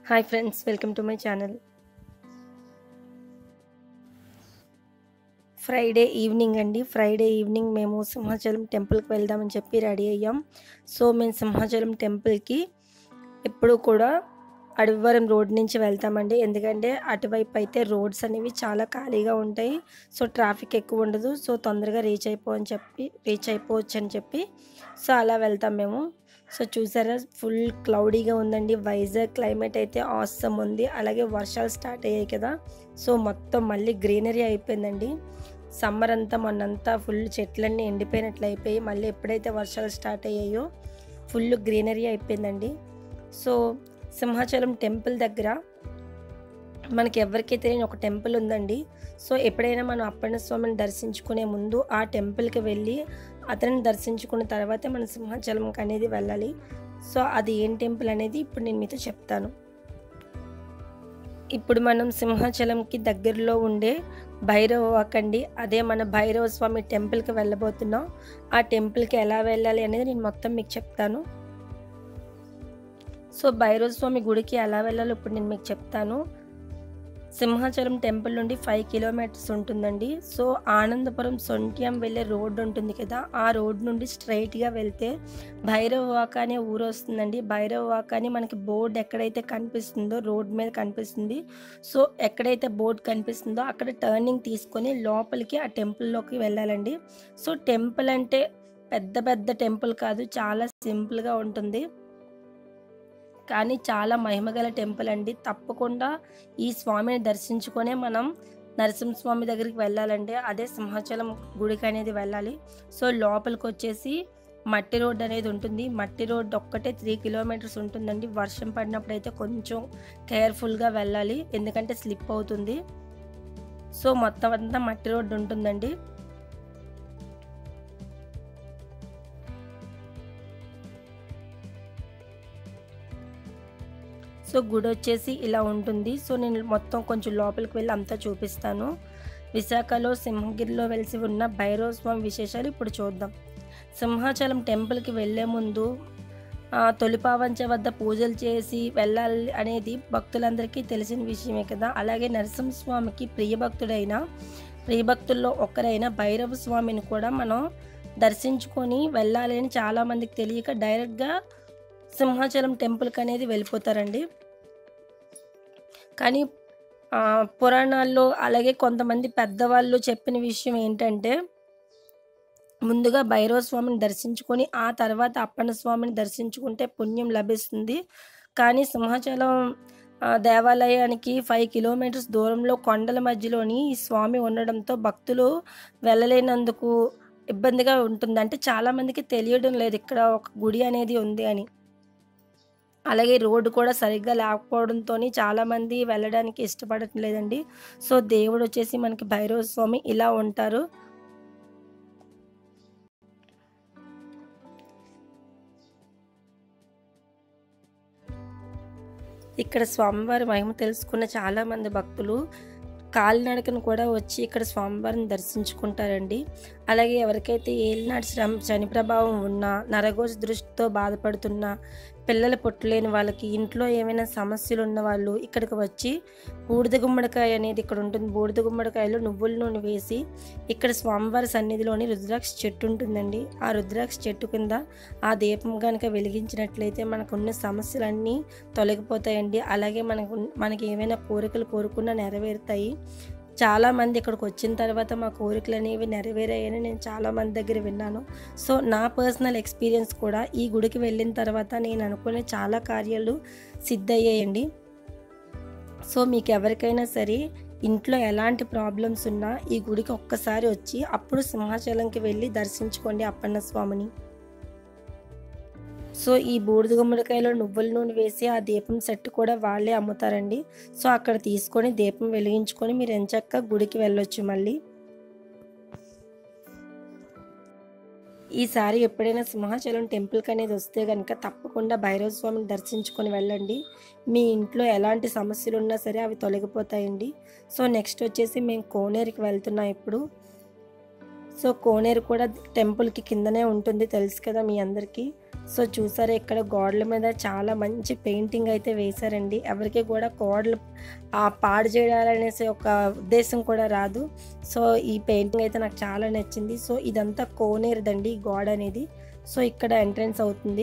hi friends welcome to my channel Friday evening అండి Friday evening మేము సింహాచలం టెంపుల్కి వెళ్దామని చెప్పి రెడీ అయ్యాం సో మేము సింహాచలం టెంపుల్కి ఎప్పుడు కూడా అడవివరం రోడ్ నుంచి వెళ్తామండి ఎందుకంటే అటువైపు అయితే రోడ్స్ అనేవి చాలా ఖాళీగా ఉంటాయి సో ట్రాఫిక్ ఎక్కువ ఉండదు సో తొందరగా రీచ్ అయిపో అని చెప్పి రీచ్ అయిపోవచ్చు అని చెప్పి సో అలా వెళ్తాం మేము సో చూసారా ఫుల్ క్లౌడీగా ఉందండి వైజాగ్ క్లైమేట్ అయితే ఆసమ్ ఉంది అలాగే వర్షాలు స్టార్ట్ అయ్యాయి కదా సో మొత్తం మళ్ళీ గ్రీనరీ అయిపోయిందండి సమ్మర్ అంతా మొన్నంతా ఫుల్ చెట్లన్నీ ఎండిపోయినట్లు అయిపోయి మళ్ళీ ఎప్పుడైతే వర్షాలు స్టార్ట్ అయ్యాయో ఫుల్ గ్రీనరీ అయిపోయిందండి సో సింహాచలం టెంపుల్ దగ్గర మనకి ఎవరికి తెలియని ఒక టెంపుల్ ఉందండి సో ఎప్పుడైనా మనం అప్పన్న స్వామిని దర్శించుకునే ముందు ఆ టెంపుల్కి వెళ్ళి అతన్ని దర్శించుకున్న తర్వాతే మనం సింహాచలంకి అనేది వెళ్ళాలి సో అది ఏం టెంపుల్ అనేది ఇప్పుడు నేను మీతో చెప్తాను ఇప్పుడు మనం సింహాచలంకి దగ్గరలో ఉండే భైరవ వాక్ అండి అదే మన భైరవ స్వామి టెంపుల్కి వెళ్ళబోతున్నాం ఆ టెంపుల్కి ఎలా వెళ్ళాలి అనేది నేను మొత్తం మీకు చెప్తాను సో భైరవ స్వామి గుడికి ఎలా వెళ్ళాలో ఇప్పుడు నేను మీకు చెప్తాను సింహాచలం టెంపుల్ నుండి ఫైవ్ కిలోమీటర్స్ ఉంటుందండి సో ఆనందపురం సొంట్యం వెళ్ళే రోడ్డు ఉంటుంది కదా ఆ రోడ్ నుండి స్ట్రైట్గా వెళ్తే భైరవ వాక అనే ఊరు వస్తుందండి భైరవ వాక అని మనకి బోర్డు ఎక్కడైతే కనిపిస్తుందో రోడ్ మీద కనిపిస్తుంది సో ఎక్కడైతే బోర్డు కనిపిస్తుందో అక్కడ టర్నింగ్ తీసుకొని లోపలికి ఆ టెంపుల్లోకి వెళ్ళాలండి సో టెంపుల్ అంటే పెద్ద పెద్ద టెంపుల్ కాదు చాలా సింపుల్గా ఉంటుంది కానీ చాలా మహిమగల టెంపుల్ అండి తప్పకుండా ఈ స్వామిని దర్శించుకొనే మనం నరసింహస్వామి దగ్గరికి వెళ్ళాలండి అదే సింహాచలం గుడికి అనేది వెళ్ళాలి సో లోపలికి వచ్చేసి మట్టి రోడ్ అనేది ఉంటుంది మట్టి రోడ్ ఒక్కటే త్రీ కిలోమీటర్స్ ఉంటుందండి వర్షం పడినప్పుడు అయితే కొంచెం కేర్ఫుల్గా వెళ్ళాలి ఎందుకంటే స్లిప్ అవుతుంది సో మొత్తం అంతా మట్టి రోడ్డు ఉంటుందండి సో గుడి వచ్చేసి ఇలా ఉంటుంది సో నేను మొత్తం కొంచెం లోపలికి వెళ్ళి అంతా చూపిస్తాను విశాఖలో సింహగిరిలో వెలిసి ఉన్న భైరవ స్వామి విశేషాలు ఇప్పుడు చూద్దాం సింహాచలం టెంపుల్కి వెళ్ళే ముందు తొలిపావంచ వద్ద పూజలు చేసి వెళ్ళాలి అనేది భక్తులందరికీ తెలిసిన విషయమే కదా అలాగే నరసింహస్వామికి ప్రియభక్తుడైన ప్రియభక్తుల్లో ఒక్కరైన భైరవ స్వామిని కూడా మనం దర్శించుకొని వెళ్ళాలి అని చాలామందికి తెలియక డైరెక్ట్గా సింహాచలం టెంపుల్కి అనేది వెళ్ళిపోతారండి కానీ పురాణాల్లో అలాగే కొంతమంది పెద్దవాళ్ళు చెప్పిన విషయం ఏంటంటే ముందుగా భైరవ స్వామిని దర్శించుకొని ఆ తర్వాత అప్పన్న స్వామిని దర్శించుకుంటే పుణ్యం లభిస్తుంది కానీ సింహాచలం దేవాలయానికి ఫైవ్ కిలోమీటర్స్ దూరంలో కొండల మధ్యలోని ఈ స్వామి ఉండడంతో భక్తులు వెళ్ళలేనందుకు ఇబ్బందిగా ఉంటుంది అంటే చాలామందికి తెలియడం లేదు ఇక్కడ ఒక గుడి అనేది ఉంది అని అలాగే రోడ్డు కూడా సరిగ్గా లేకపోవడంతో చాలామంది వెళ్ళడానికి ఇష్టపడటం లేదండి సో దేవుడు వచ్చేసి మనకి భైరవ స్వామి ఇలా ఉంటారు ఇక్కడ స్వామివారి మహిమ తెలుసుకున్న చాలామంది భక్తులు కాలినడకను కూడా వచ్చి ఇక్కడ స్వామివారిని దర్శించుకుంటారండి అలాగే ఎవరికైతే ఏలినాటి శ్రమ శని ప్రభావం ఉన్నా నరగోజ దృష్టితో బాధపడుతున్నా పిల్లలు పుట్టలేని వాళ్ళకి ఇంట్లో ఏమైనా సమస్యలు ఉన్న వాళ్ళు ఇక్కడికి వచ్చి బూడిద గుమ్మడికాయ అనేది ఇక్కడ ఉంటుంది బూడిద గుమ్మడికాయలో నువ్వుల నూనె వేసి ఇక్కడ స్వామివారి సన్నిధిలోని రుద్రాక్ష చెట్టు ఉంటుందండి ఆ రుద్రాక్ష చెట్టు కింద ఆ దీపం కనుక వెలిగించినట్లయితే మనకున్న సమస్యలన్నీ తొలగిపోతాయండి అలాగే మనకు మనకి ఏమైనా కోరికలు కోరుకున్నా నెరవేరుతాయి చాలామంది ఇక్కడికి వచ్చిన తర్వాత మా కోరికలు అనేవి నెరవేరాయని నేను చాలామంది దగ్గర విన్నాను సో నా పర్సనల్ ఎక్స్పీరియన్స్ కూడా ఈ గుడికి వెళ్ళిన తర్వాత నేను అనుకునే చాలా కార్యాలు సిద్ధయ్యాయండి సో మీకు ఎవరికైనా సరే ఇంట్లో ఎలాంటి ప్రాబ్లమ్స్ ఉన్నా ఈ గుడికి ఒక్కసారి వచ్చి అప్పుడు సింహాచలంకి వెళ్ళి దర్శించుకోండి అప్పన్న స్వామిని సో ఈ బూడిద గుమ్మడికాయలో నువ్వుల నూనె వేసి ఆ దీపం సెట్ కూడా వాళ్ళే అమ్ముతారండి సో అక్కడ తీసుకొని దీపం వెలిగించుకొని మీరు ఎంచక్క గుడికి వెళ్ళొచ్చు మళ్ళీ ఈసారి ఎప్పుడైనా సింహాచలం టెంపుల్కి అనేది వస్తే కనుక తప్పకుండా భైరవ స్వామిని దర్శించుకొని వెళ్ళండి మీ ఇంట్లో ఎలాంటి సమస్యలు ఉన్నా సరే అవి తొలగిపోతాయండి సో నెక్స్ట్ వచ్చేసి మేము కోనేరుకి వెళ్తున్నాం ఇప్పుడు సో కోనేరు కూడా టెంపుల్కి కిందనే ఉంటుంది తెలుసు కదా మీ అందరికీ సో చూసారా ఇక్కడ గోడల మీద చాలా మంచి పెయింటింగ్ అయితే వేశారండి ఎవరికి కూడా గోడలు ఆ పాడు చేయాలనేసి ఒక ఉద్దేశం కూడా రాదు సో ఈ పెయింటింగ్ అయితే నాకు చాలా నచ్చింది సో ఇదంతా కోనేరుదండి ఈ గోడ అనేది సో ఇక్కడ ఎంట్రన్స్ అవుతుంది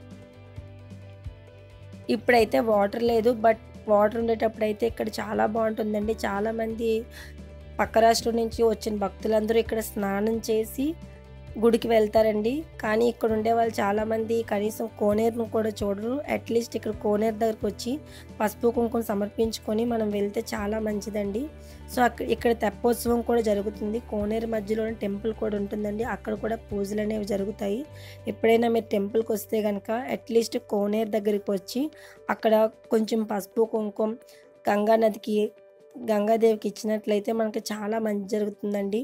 ఇప్పుడైతే వాటర్ లేదు బట్ వాటర్ ఉండేటప్పుడు అయితే ఇక్కడ చాలా బాగుంటుందండి చాలామంది పక్క రాష్ట్రం నుంచి వచ్చిన భక్తులందరూ ఇక్కడ స్నానం చేసి గుడికి వెళ్తారండి కానీ ఇక్కడ ఉండే వాళ్ళు చాలామంది కనీసం కోనేరును కూడా చూడరు అట్లీస్ట్ ఇక్కడ కోనేరు దగ్గరకు వచ్చి పసుపు కుంకుమ సమర్పించుకొని మనం వెళ్తే చాలా మంచిదండి సో అక్కడ ఇక్కడ తెప్పోత్సవం కూడా జరుగుతుంది కోనేరు మధ్యలోనే టెంపుల్ కూడా ఉంటుందండి అక్కడ కూడా పూజలు అనేవి జరుగుతాయి ఎప్పుడైనా మీరు టెంపుల్కి వస్తే కనుక అట్లీస్ట్ కోనేరు దగ్గరికి వచ్చి అక్కడ కొంచెం పసుపు కుంకుమ గంగా నదికి గంగాదేవికి ఇచ్చినట్లయితే మనకి చాలా మంచి జరుగుతుందండి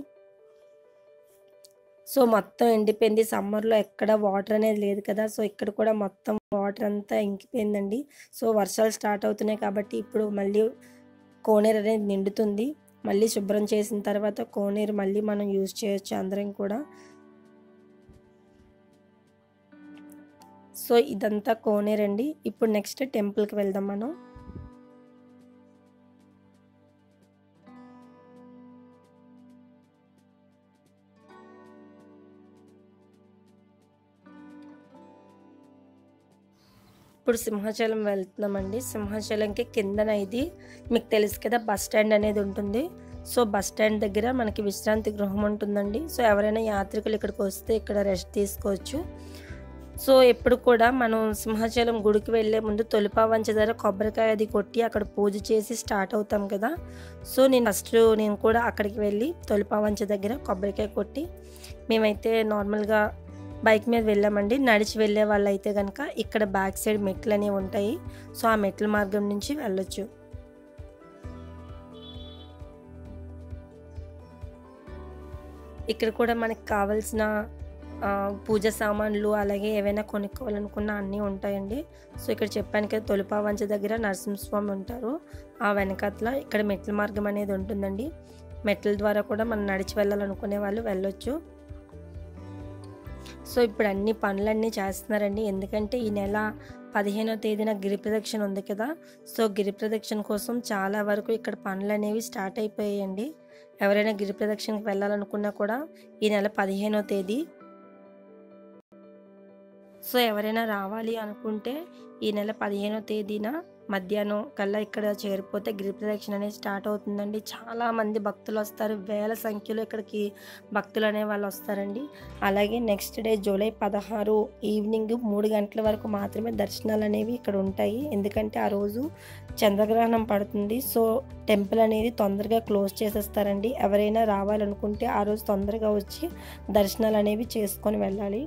సో మొత్తం ఎండిపోయింది సమ్మర్లో ఎక్కడ వాటర్ అనేది లేదు కదా సో ఇక్కడ కూడా మొత్తం వాటర్ అంతా ఇంకిపోయిందండి సో వర్షాలు స్టార్ట్ అవుతున్నాయి కాబట్టి ఇప్పుడు మళ్ళీ కోనేరు అనేది నిండుతుంది మళ్ళీ శుభ్రం చేసిన తర్వాత కోనేరు మళ్ళీ మనం యూజ్ చేయొచ్చు అందరం కూడా సో ఇదంతా కోనేరు అండి ఇప్పుడు నెక్స్ట్ టెంపుల్కి వెళ్దాం మనం ఇప్పుడు సింహాచలం వెళ్తున్నామండి సింహాచలంకి కిందన ఇది మీకు తెలుసు కదా బస్ స్టాండ్ అనేది ఉంటుంది సో బస్ స్టాండ్ దగ్గర మనకి విశ్రాంతి గృహం ఉంటుందండి సో ఎవరైనా యాత్రికులు ఇక్కడికి వస్తే ఇక్కడ రెస్ట్ తీసుకోవచ్చు సో ఎప్పుడు కూడా మనం సింహాచలం గుడికి వెళ్ళే ముందు తొలిపావంచ దగ్గర కొబ్బరికాయ అది కొట్టి అక్కడ పూజ చేసి స్టార్ట్ అవుతాం కదా సో నేను ఫస్ట్ నేను కూడా అక్కడికి వెళ్ళి తొలిపావంచ దగ్గర కొబ్బరికాయ కొట్టి మేమైతే నార్మల్గా బైక్ మీద వెళ్ళామండి నడిచి వెళ్ళే వాళ్ళు అయితే కనుక ఇక్కడ బ్యాక్ సైడ్ మెట్లు అనేవి ఉంటాయి సో ఆ మెట్ల మార్గం నుంచి వెళ్ళొచ్చు ఇక్కడ కూడా మనకి కావాల్సిన ఆ, పూజ సామాన్లు అలాగే ఏవైనా కొనుక్కోవాలనుకున్న అన్నీ ఉంటాయండి సో ఇక్కడ చెప్పాను కదా తొలిపావంచ దగ్గర నరసింహస్వామి ఉంటారు ఆ వెనకట్ల ఇక్కడ మెట్ల మార్గం అనేది ఉంటుందండి మెట్ల ద్వారా కూడా మనం నడిచి వెళ్ళాలనుకునే వాళ్ళు వెళ్ళొచ్చు సో ఇప్పుడు అన్ని పనులన్నీ చేస్తున్నారండి ఎందుకంటే ఈ నెల పదిహేనో తేదీన గిరి ప్రదక్షిణ ఉంది కదా సో గిరి ప్రదక్షిణ కోసం చాలా వరకు ఇక్కడ పనులు అనేవి స్టార్ట్ అయిపోయాయండి ఎవరైనా గిరి ప్రదక్షిణకి వెళ్ళాలనుకున్నా కూడా ఈ నెల పదిహేనో తేదీ సో ఎవరైనా రావాలి అనుకుంటే ఈ నెల పదిహేనో తేదీన మధ్యాహ్నం కల్లా ఇక్కడ చేరిపోతే గిరి ప్రదక్షిణ అనేది స్టార్ట్ అవుతుందండి చాలా మంది భక్తులు వస్తారు వేల సంఖ్యలో ఇక్కడికి భక్తులు అనే వాళ్ళు వస్తారండి అలాగే నెక్స్ట్ డే జూలై పదహారు ఈవినింగ్ మూడు గంటల వరకు మాత్రమే దర్శనాలు అనేవి ఇక్కడ ఉంటాయి ఎందుకంటే ఆ రోజు చంద్రగ్రహణం పడుతుంది సో టెంపుల్ అనేది తొందరగా క్లోజ్ చేసేస్తారండి ఎవరైనా రావాలనుకుంటే ఆ రోజు తొందరగా వచ్చి దర్శనాలు అనేవి చేసుకొని వెళ్ళాలి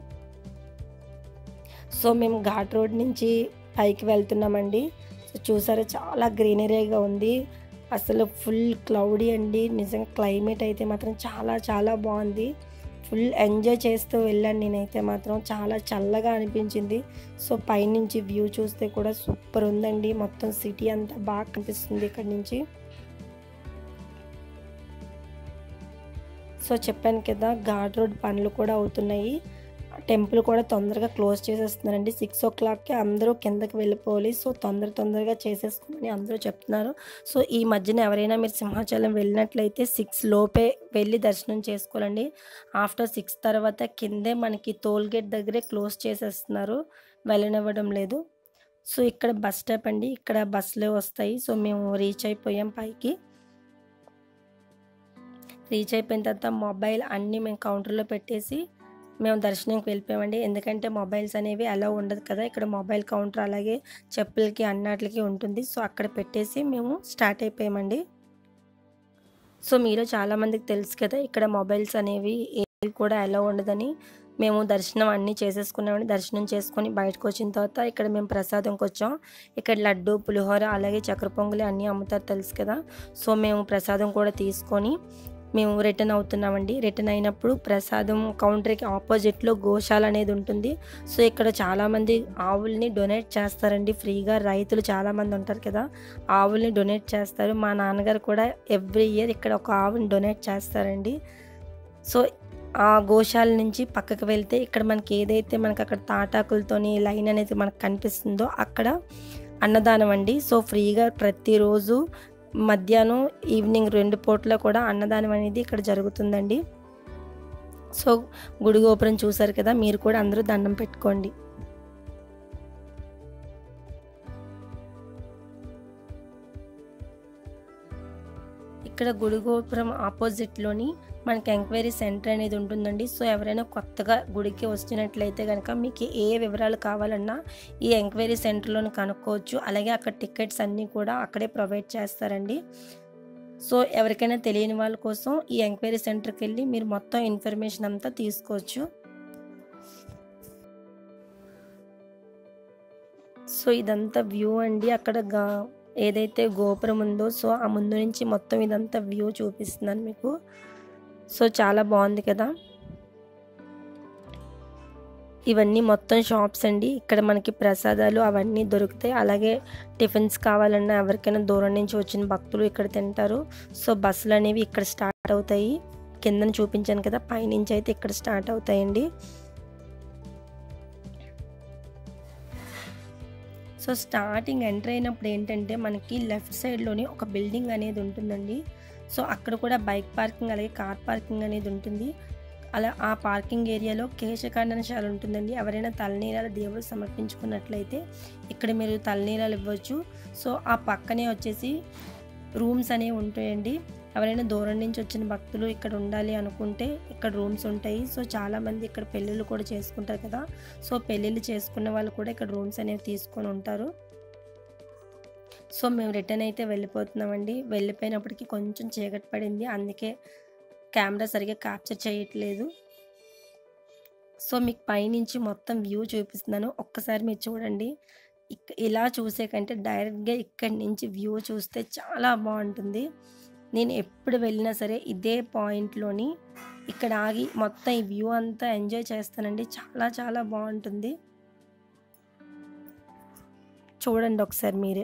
సో మేము ఘాట్ రోడ్ నుంచి పైకి వెళ్తున్నామండి సో చూసారా చాలా గ్రీనరీగా ఉంది అసలు ఫుల్ క్లౌడీ అండి నిజంగా క్లైమేట్ అయితే మాత్రం చాలా చాలా బాగుంది ఫుల్ ఎంజాయ్ చేస్తూ వెళ్ళాను నేనైతే మాత్రం చాలా చల్లగా అనిపించింది సో పైనుంచి వ్యూ చూస్తే కూడా సూపర్ ఉందండి మొత్తం సిటీ అంతా బాగా కనిపిస్తుంది ఇక్కడ నుంచి సో చెప్పాను కదా ఘాట్ రోడ్ పనులు కూడా అవుతున్నాయి టెంపుల్ కూడా తొందరగా క్లోజ్ చేసేస్తున్నారండి సిక్స్ ఓ క్లాక్కి అందరూ కిందకి వెళ్ళిపోవాలి సో తొందర తొందరగా చేసేసుకోమని అందరూ చెప్తున్నారు సో ఈ మధ్యన ఎవరైనా మీరు సింహాచలం వెళ్ళినట్లయితే సిక్స్ లోపే వెళ్ళి దర్శనం చేసుకోవాలండి ఆఫ్టర్ సిక్స్ తర్వాత కిందే మనకి టోల్ గేట్ దగ్గరే క్లోజ్ చేసేస్తున్నారు వెళ్ళనివ్వడం లేదు సో ఇక్కడ బస్ స్టాప్ అండి ఇక్కడ బస్సులే వస్తాయి సో మేము రీచ్ అయిపోయాం పైకి రీచ్ అయిపోయిన తర్వాత మొబైల్ అన్నీ మేము కౌంటర్లో పెట్టేసి మేము దర్శనంకి వెళ్ళిపోయామండి ఎందుకంటే మొబైల్స్ అనేవి అలా ఉండదు కదా ఇక్కడ మొబైల్ కౌంటర్ అలాగే చెప్పులకి అన్నట్లకి ఉంటుంది సో అక్కడ పెట్టేసి మేము స్టార్ట్ అయిపోయామండి సో మీలో చాలామందికి తెలుసు కదా ఇక్కడ మొబైల్స్ అనేవి ఏవి కూడా అలా ఉండదని మేము దర్శనం అన్నీ చేసేసుకున్నామండి దర్శనం చేసుకొని బయటకు వచ్చిన తర్వాత ఇక్కడ మేము ప్రసాదంకి వచ్చాం ఇక్కడ లడ్డు పులిహోర అలాగే చక్కెర పొంగులు అన్నీ అమ్ముతారు తెలుసు కదా సో మేము ప్రసాదం కూడా తీసుకొని మేము రిటర్న్ అవుతున్నామండి రిటర్న్ అయినప్పుడు ప్రసాదం కౌంటర్కి ఆపోజిట్లో గోశాల అనేది ఉంటుంది సో ఇక్కడ చాలామంది ఆవుల్ని డొనేట్ చేస్తారండి ఫ్రీగా రైతులు చాలామంది ఉంటారు కదా ఆవుల్ని డొనేట్ చేస్తారు మా నాన్నగారు కూడా ఎవ్రీ ఇయర్ ఇక్కడ ఒక ఆవుని డొనేట్ చేస్తారండి సో ఆ గోశాల నుంచి పక్కకు వెళ్తే ఇక్కడ మనకి ఏదైతే మనకి అక్కడ తాటాకులతోని లైన్ అనేది మనకు కనిపిస్తుందో అక్కడ అన్నదానం అండి సో ఫ్రీగా ప్రతిరోజు మధ్యాహ్నం ఈవినింగ్ రెండు పూట్ల కూడా అన్నదానం అనేది ఇక్కడ జరుగుతుందండి సో గుడి గోపురం చూసారు కదా మీరు కూడా అందరూ దండం పెట్టుకోండి ఇక్కడ గుడి గోపురం ఆపోజిట్లోని మనకి ఎంక్వైరీ సెంటర్ అనేది ఉంటుందండి సో ఎవరైనా కొత్తగా గుడికి వచ్చినట్లయితే కనుక మీకు ఏ వివరాలు కావాలన్నా ఈ ఎంక్వైరీ సెంటర్లోని కనుక్కోవచ్చు అలాగే అక్కడ టికెట్స్ అన్నీ కూడా అక్కడే ప్రొవైడ్ చేస్తారండి సో ఎవరికైనా తెలియని వాళ్ళ కోసం ఈ ఎంక్వైరీ సెంటర్కి వెళ్ళి మీరు మొత్తం ఇన్ఫర్మేషన్ అంతా తీసుకోవచ్చు సో ఇదంతా వ్యూ అండి అక్కడ గా ఏదైతే గోపురం ఉందో సో ఆ ముందు నుంచి మొత్తం ఇదంతా వ్యూ చూపిస్తున్నాను మీకు సో చాలా బాగుంది కదా ఇవన్నీ మొత్తం షాప్స్ అండి ఇక్కడ మనకి ప్రసాదాలు అవన్నీ దొరుకుతాయి అలాగే టిఫిన్స్ కావాలన్నా ఎవరికైనా దూరం నుంచి వచ్చిన భక్తులు ఇక్కడ తింటారు సో బస్సులు అనేవి ఇక్కడ స్టార్ట్ అవుతాయి కిందన చూపించాను కదా పైనుంచి అయితే ఇక్కడ స్టార్ట్ అవుతాయండి సో స్టార్టింగ్ ఎంటర్ అయినప్పుడు ఏంటంటే మనకి లెఫ్ట్ సైడ్లోని ఒక బిల్డింగ్ అనేది ఉంటుందండి సో అక్కడ కూడా బైక్ పార్కింగ్ అలాగే కార్ పార్కింగ్ అనేది ఉంటుంది అలా ఆ పార్కింగ్ ఏరియాలో కేశఖండనశాల ఉంటుందండి ఎవరైనా తలనీరాల దేవుడు సమర్పించుకున్నట్లయితే ఇక్కడ మీరు తలనీరాలు ఇవ్వచ్చు సో ఆ పక్కనే వచ్చేసి రూమ్స్ అనేవి ఉంటాయండి ఎవరైనా దూరం నుంచి వచ్చిన భక్తులు ఇక్కడ ఉండాలి అనుకుంటే ఇక్కడ రూమ్స్ ఉంటాయి సో చాలామంది ఇక్కడ పెళ్ళిళ్ళు కూడా చేసుకుంటారు కదా సో పెళ్ళిళ్ళు చేసుకున్న వాళ్ళు కూడా ఇక్కడ రూమ్స్ అనేవి తీసుకొని ఉంటారు సో మేము రిటర్న్ అయితే వెళ్ళిపోతున్నామండి వెళ్ళిపోయినప్పటికీ కొంచెం చీకటి పడింది అందుకే కెమెరా సరిగ్గా క్యాప్చర్ చేయట్లేదు సో మీకు పైనుంచి మొత్తం వ్యూ చూపిస్తున్నాను ఒక్కసారి మీరు చూడండి ఇక్ ఇలా చూసే కంటే డైరెక్ట్గా ఇక్కడి నుంచి వ్యూ చూస్తే చాలా బాగుంటుంది నేను ఎప్పుడు వెళ్ళినా సరే ఇదే పాయింట్లోని ఇక్కడ ఆగి మొత్తం ఈ వ్యూ అంతా ఎంజాయ్ చేస్తానండి చాలా చాలా బాగుంటుంది చూడండి ఒకసారి మీరే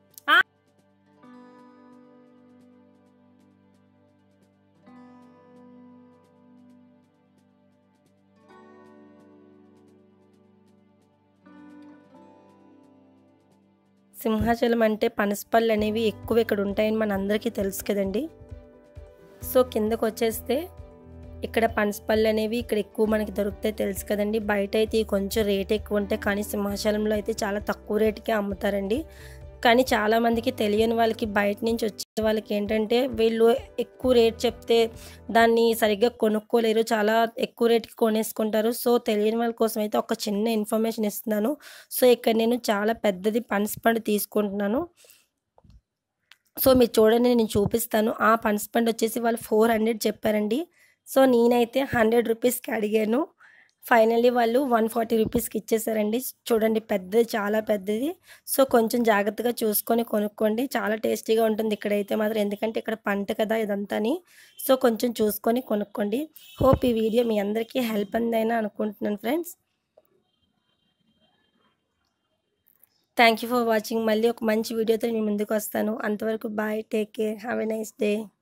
సింహాచలం అంటే పనసపళ్ళు అనేవి ఎక్కువ ఇక్కడ ఉంటాయని మన అందరికీ తెలుసు కదండి సో కిందకు వచ్చేస్తే ఇక్కడ పనసపళ్ళు అనేవి ఇక్కడ ఎక్కువ మనకి దొరుకుతాయి తెలుసు కదండి బయట అయితే కొంచెం రేట్ ఎక్కువ ఉంటాయి కానీ సింహాచలంలో అయితే చాలా తక్కువ రేటుకే అమ్ముతారండి కానీ చాలామందికి తెలియని వాళ్ళకి బయట నుంచి వచ్చే వాళ్ళకి ఏంటంటే వీళ్ళు ఎక్కువ రేట్ చెప్తే దాన్ని సరిగ్గా కొనుక్కోలేరు చాలా ఎక్కువ రేట్కి కొనేసుకుంటారు సో తెలియని వాళ్ళ కోసం అయితే ఒక చిన్న ఇన్ఫర్మేషన్ ఇస్తున్నాను సో ఇక్కడ నేను చాలా పెద్దది పనసపండు తీసుకుంటున్నాను సో మీరు చూడండి నేను చూపిస్తాను ఆ పనసపండు వచ్చేసి వాళ్ళు ఫోర్ హండ్రెడ్ చెప్పారండి సో నేనైతే హండ్రెడ్ రూపీస్కి అడిగాను ఫైనల్లీ వాళ్ళు వన్ ఫార్టీ రూపీస్కి ఇచ్చేసారండి చూడండి పెద్దది చాలా పెద్దది సో కొంచెం జాగ్రత్తగా చూసుకొని కొనుక్కోండి చాలా టేస్టీగా ఉంటుంది ఇక్కడైతే మాత్రం ఎందుకంటే ఇక్కడ పంట కదా ఇదంతాని సో కొంచెం చూసుకొని కొనుక్కోండి హోప్ ఈ వీడియో మీ అందరికీ హెల్ప్ అందని అనుకుంటున్నాను friends thank you for watching మళ్ళీ ఒక మంచి వీడియోతో మీ ముందుకు వస్తాను అంతవరకు bye take care have a nice day